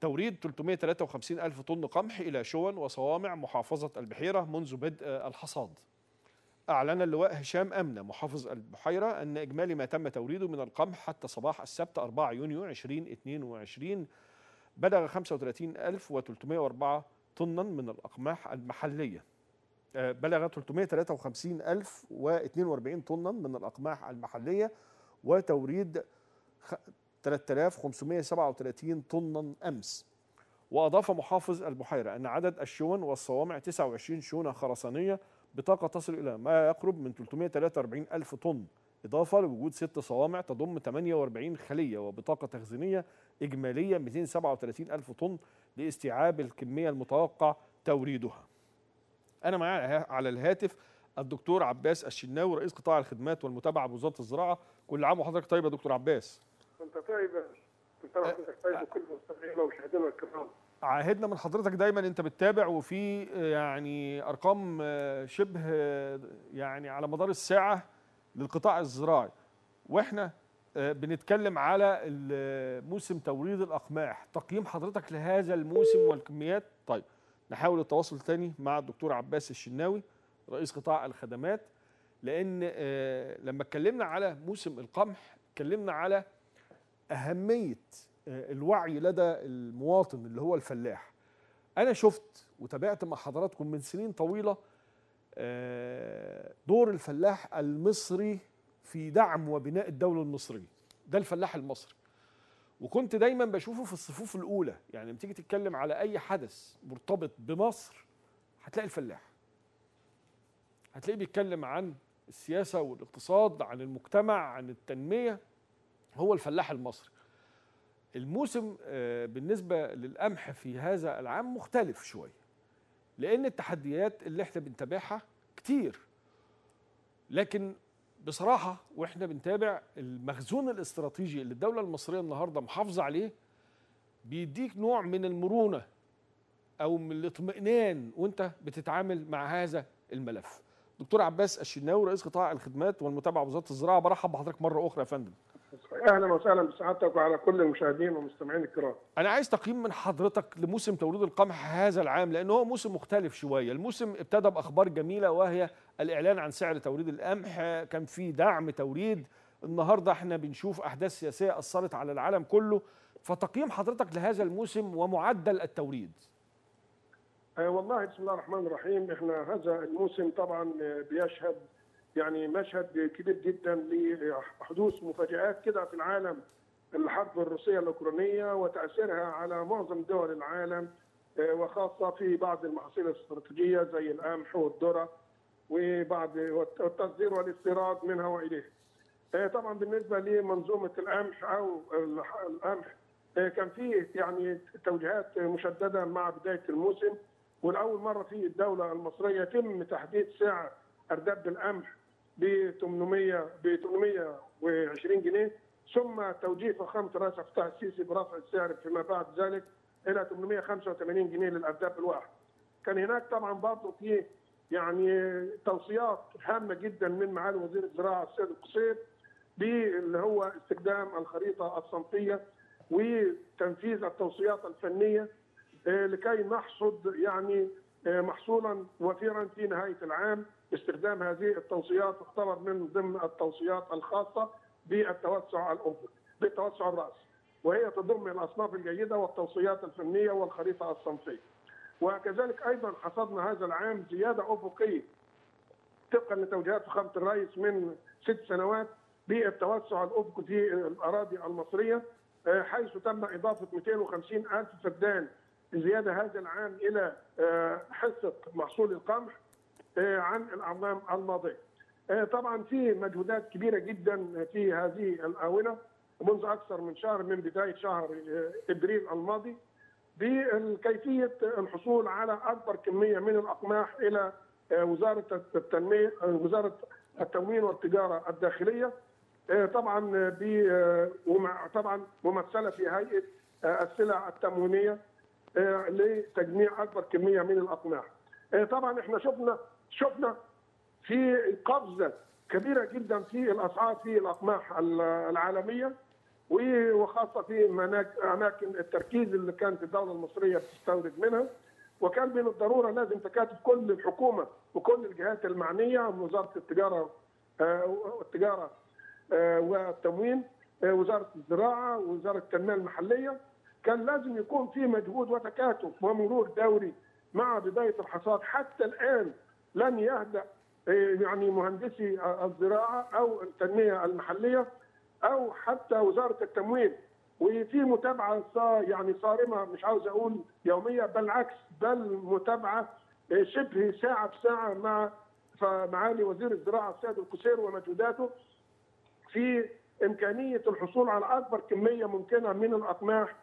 توريد 353 ألف طن قمح إلى شون وصوامع محافظة البحيرة منذ بدء الحصاد أعلن اللواء هشام أمنة محافظ البحيرة أن إجمالي ما تم توريده من القمح حتى صباح السبت 4 يونيو 2022 بلغ 35304 طنا من الأقماح المحلية آه، بلغ 353042 طنا من الأقماح المحلية وتوريد خ- 3537 طنا أمس وأضاف محافظ البحيرة أن عدد الشون والصوامع 29 شونة خرسانية بطاقة تصل إلى ما يقرب من 343 ألف طن إضافة لوجود ست صوامع تضم 48 خلية وبطاقة تخزينية إجمالية 237 ألف طن لاستيعاب الكمية المتوقع توريدها أنا معايا على الهاتف الدكتور عباس الشناوي رئيس قطاع الخدمات والمتابعة بوزارة الزراعة كل عام وحضرتك طيب يا دكتور عباس انت طيب انت حضرتك طيب وكل مستمعينا ومشاهدينا الكرام عاهدنا من حضرتك دايما انت بتتابع وفي يعني ارقام شبه يعني على مدار الساعه للقطاع الزراعي واحنا بنتكلم على موسم توريد الاقماح تقييم حضرتك لهذا الموسم والكميات طيب نحاول التواصل تاني مع الدكتور عباس الشناوي رئيس قطاع الخدمات لان لما اتكلمنا على موسم القمح اتكلمنا على اهميه الوعي لدى المواطن اللي هو الفلاح انا شفت وتابعت مع حضراتكم من سنين طويله دور الفلاح المصري في دعم وبناء الدوله المصريه ده الفلاح المصري وكنت دايما بشوفه في الصفوف الاولى يعني لما تيجي تتكلم على اي حدث مرتبط بمصر هتلاقي الفلاح هتلاقيه بيتكلم عن السياسه والاقتصاد عن المجتمع عن التنميه هو الفلاح المصري الموسم بالنسبة للقمح في هذا العام مختلف شوية لأن التحديات اللي احنا بنتابعها كتير لكن بصراحة واحنا بنتابع المخزون الاستراتيجي اللي الدولة المصرية النهاردة محافظة عليه بيديك نوع من المرونة أو من الاطمئنان وانت بتتعامل مع هذا الملف دكتور عباس الشناوي رئيس قطاع الخدمات والمتابعة بوزارة الزراعة برحب بحضرتك مرة أخرى يا فندم اهلا وسهلا بسعادتك وعلى كل المشاهدين والمستمعين الكرام. انا عايز تقييم من حضرتك لموسم توريد القمح هذا العام لان هو موسم مختلف شويه، الموسم ابتدى باخبار جميله وهي الاعلان عن سعر توريد القمح، كان في دعم توريد، النهارده احنا بنشوف احداث سياسيه اثرت على العالم كله، فتقييم حضرتك لهذا الموسم ومعدل التوريد. أه والله بسم الله الرحمن الرحيم احنا هذا الموسم طبعا بيشهد يعني مشهد كبير جدا لحدوث مفاجآت كده في العالم الحرب الروسية الأوكرانية وتأثيرها على معظم دول العالم وخاصة في بعض المحاصيل الاستراتيجية زي القمح والذرة وبعض التصدير والاستيراد منها وإليه. طبعا بالنسبة لمنظومة القمح أو القمح كان فيه يعني توجيهات مشددة مع بداية الموسم والأول مرة في الدولة المصرية يتم تحديد سعر أرداب القمح ب 800 ب 820 جنيه ثم توجيه فخامه الرئيس عبد الفتاح السيسي برفع السعر فيما بعد ذلك الى 885 جنيه للارداب الواحد. كان هناك طبعا برضه في يعني توصيات هامه جدا من معالي وزير الزراعه السيد القصير باللي هو استخدام الخريطه الصنفيه وتنفيذ التوصيات الفنيه لكي نحصد يعني محصولا وفيرا في نهايه العام باستخدام هذه التوصيات تعتبر من ضمن التوصيات الخاصه بالتوسع الافقي بالتوسع الراسي وهي تضم الاصناف الجيده والتوصيات الفنيه والخريطه الصنفيه. وكذلك ايضا حصدنا هذا العام زياده افقيه طبقا لتوجيهات فخامه الرئيس من ست سنوات بالتوسع الافقي في الاراضي المصريه حيث تم اضافه 250 الف فدان زياده هذا العام الى حصه محصول القمح عن الاعوام الماضيه. طبعا في مجهودات كبيره جدا في هذه الاونه منذ اكثر من شهر من بدايه شهر ابريل الماضي بكيفيه الحصول على اكبر كميه من الاقماح الى وزاره التنميه وزاره التموين والتجاره الداخليه طبعا طبعا ممثله في هيئه السلع التموينيه لتجميع اكبر كميه من الاقماح. طبعا احنا شفنا شفنا في قفزه كبيره جدا في الاسعار في الاقماح العالميه وخاصه في اماكن التركيز اللي كانت الدوله المصريه بتستورد منها وكان من الضروره لازم تكاتف كل الحكومه وكل الجهات المعنيه وزاره التجاره والتجاره والتموين وزاره الزراعه ووزاره التنميه المحليه كان لازم يكون في مجهود وتكاتف ومرور دوري مع بدايه الحصاد حتى الان لن يهدأ يعني مهندسي الزراعه او التنميه المحليه او حتى وزاره التموين وفي متابعه يعني صارمه مش عاوز اقول يوميه بل العكس بل متابعه شبه ساعه بساعه مع معالي وزير الزراعه السيد القصير ومجهوداته في امكانيه الحصول على اكبر كميه ممكنه من الاقماح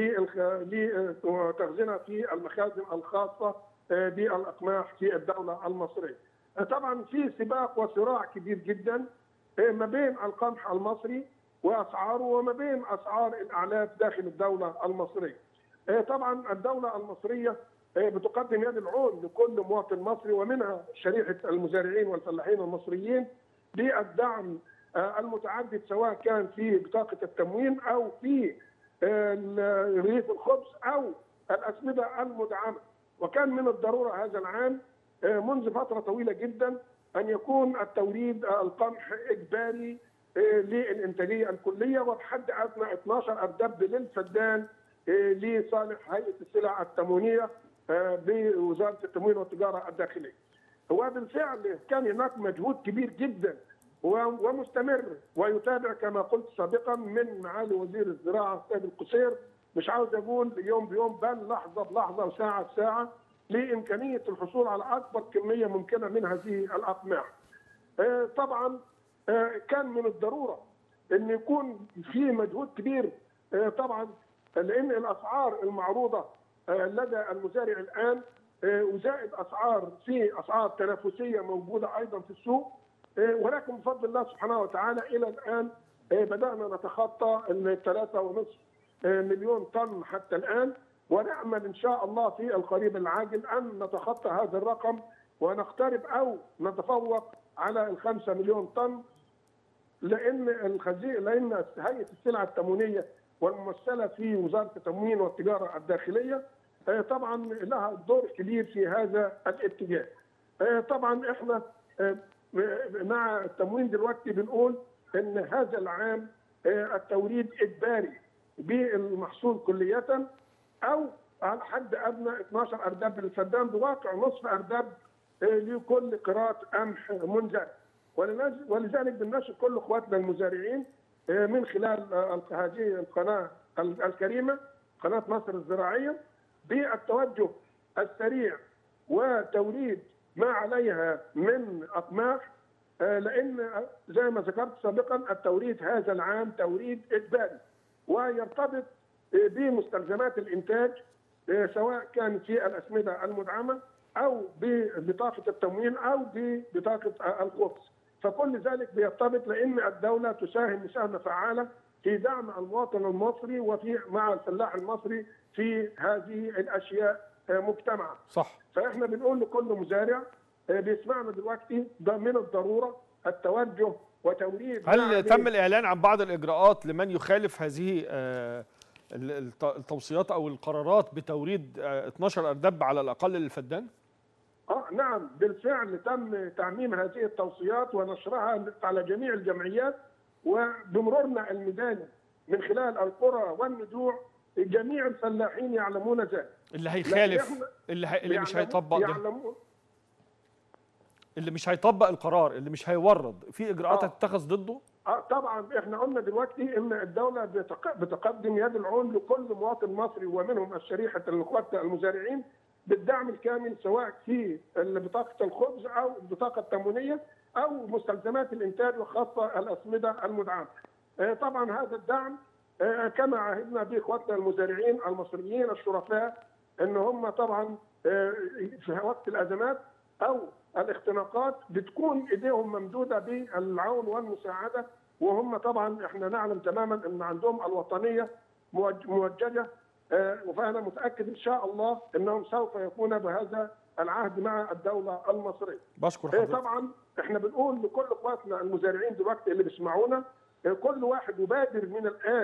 لتخزينها في المخازن الخاصه بالاقماح في الدوله المصريه. طبعا في سباق وصراع كبير جدا ما بين القمح المصري واسعاره وما بين اسعار الاعلاف داخل الدوله المصريه. طبعا الدوله المصريه بتقدم يد العون لكل مواطن مصري ومنها شريحه المزارعين والفلاحين المصريين بالدعم المتعدد سواء كان في بطاقه التموين او في رغيف الخبز او الاسمده المدعمه وكان من الضروره هذا العام منذ فتره طويله جدا ان يكون التوريد القمح اجباري للانتاجيه الكليه وبحد ادنى 12 اردب للفدان لصالح هيئه السلع التموينيه بوزاره التموين والتجاره الداخليه. وبالفعل كان هناك مجهود كبير جدا ومستمر ويتابع كما قلت سابقا من معالي وزير الزراعه السيد القصير مش عاوز اقول يوم بيوم بل لحظه بلحظه وساعه بساعه لامكانيه الحصول على اكبر كميه ممكنه من هذه الاقماح. طبعا كان من الضروره ان يكون في مجهود كبير طبعا لان الاسعار المعروضه لدى المزارع الان وزائد اسعار في اسعار تنافسيه موجوده ايضا في السوق ولكن بفضل الله سبحانه وتعالى الى الان بدانا نتخطى ال 3.5 مليون طن حتى الان ونامل ان شاء الله في القريب العاجل ان نتخطى هذا الرقم ونقترب او نتفوق على ال 5 مليون طن لان الخزي لان هيئه السلع التموينيه والممثله في وزاره التموين والتجاره الداخليه طبعا لها دور كبير في هذا الاتجاه. طبعا احنا مع التموين دلوقتي بنقول ان هذا العام التوريد اجباري بالمحصول كليه او على حد ادنى 12 ارداب للفدان بواقع نصف ارداب لكل قراءه قمح منزل ولذلك بنناشد كل اخواتنا المزارعين من خلال هذه القناه الكريمه قناه مصر الزراعيه بالتوجه السريع وتوريد ما عليها من اقماح لان زي ما ذكرت سابقا التوريد هذا العام توريد اجباري ويرتبط بمستلزمات الانتاج سواء كان في الاسمده المدعمه او ببطاقه التموين او ببطاقه الخبز فكل ذلك بيرتبط لان الدوله تساهم مساهمه فعاله في دعم المواطن المصري وفي مع الفلاح المصري في هذه الاشياء مجتمعه. صح. فاحنا بنقول لكل مزارع بيسمعنا دلوقتي ده من الضروره التوجه وتوريد هل تم الاعلان عن بعض الاجراءات لمن يخالف هذه التوصيات او القرارات بتوريد 12 اردب على الاقل للفدان؟ اه نعم بالفعل تم تعميم هذه التوصيات ونشرها على جميع الجمعيات وبمرورنا الميداني من خلال القرى والنجوع جميع الفلاحين يعلمون ذلك اللي هيخالف اللي, هي... اللي مش هيطبق ده يعلمون اللي مش هيطبق القرار اللي مش هيورد في اجراءات آه. هتتخذ ضده اه طبعا احنا قلنا دلوقتي ان الدوله بتق... بتقدم يد العون لكل مواطن مصري ومنهم الشريحه الاخوات المزارعين بالدعم الكامل سواء في بطاقه الخبز او البطاقه التموينيه او مستلزمات الانتاج وخاصه الاسمده المدعمه. آه طبعا هذا الدعم آه كما عهدنا به اخواتنا المزارعين المصريين الشرفاء ان هم طبعا آه في وقت الازمات او الاختناقات بتكون ايديهم ممدوده بالعون والمساعده وهم طبعا احنا نعلم تماما ان عندهم الوطنيه موجهه فانا متاكد ان شاء الله انهم سوف يكون بهذا العهد مع الدوله المصريه. بشكر حضرتك. طبعا احنا بنقول لكل اخواتنا المزارعين دلوقتي اللي بيسمعونا كل واحد يبادر من الان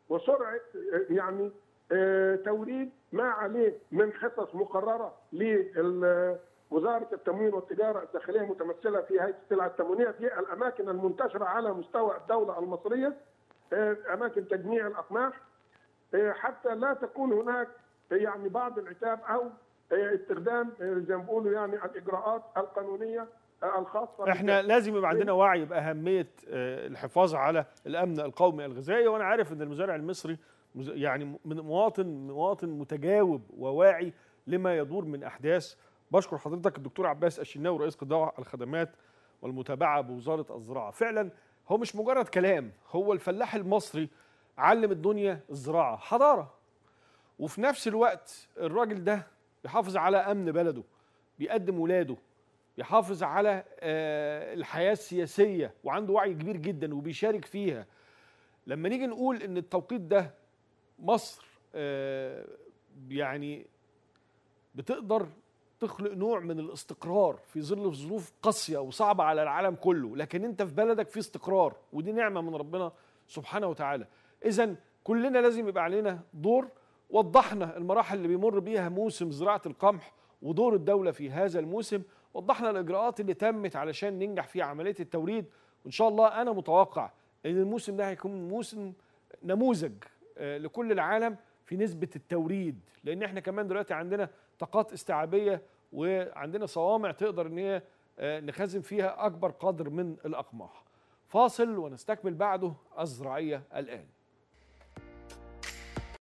وسرعه آه، يعني آه، توريد ما عليه من حصص مقرره لوزاره التموين والتجاره الداخليه متمثله في هيئه السلع التموينيه في الاماكن المنتشره على مستوى الدوله المصريه آه، اماكن تجميع الاقماح آه، حتى لا تكون هناك آه، يعني بعض العتاب او آه، استخدام آه، زي ما بيقولوا يعني الاجراءات القانونيه آه، الخاصه احنا لازم يبقى عندنا وعي باهميه آه، الحفاظ على الامن القومي الغذائي وانا عارف ان المزارع المصري مز- يعني من مواطن مواطن متجاوب وواعي لما يدور من احداث بشكر حضرتك الدكتور عباس الشناوي رئيس قطاع الخدمات والمتابعه بوزاره الزراعه فعلا هو مش مجرد كلام هو الفلاح المصري علم الدنيا الزراعه حضاره وفي نفس الوقت الراجل ده بيحافظ على امن بلده بيقدم ولاده بيحافظ على آه، الحياه السياسيه وعنده وعي كبير جدا وبيشارك فيها لما نيجي نقول ان التوقيت ده مصر آه، يعني بتقدر تخلق نوع من الاستقرار في ظل ظروف قاسيه وصعبه على العالم كله لكن انت في بلدك في استقرار ودي نعمه من ربنا سبحانه وتعالى اذا كلنا لازم يبقى علينا دور وضحنا المراحل اللي بيمر بيها موسم زراعه القمح ودور الدوله في هذا الموسم وضحنا الاجراءات اللي تمت علشان ننجح في عمليه التوريد وان شاء الله انا متوقع ان الموسم ده هيكون موسم نموذج آه، لكل العالم في نسبه التوريد لان احنا كمان دلوقتي عندنا طاقات استيعابيه وعندنا صوامع تقدر ان هي آه، نخزن فيها اكبر قدر من الاقماح فاصل ونستكمل بعده الزراعيه الان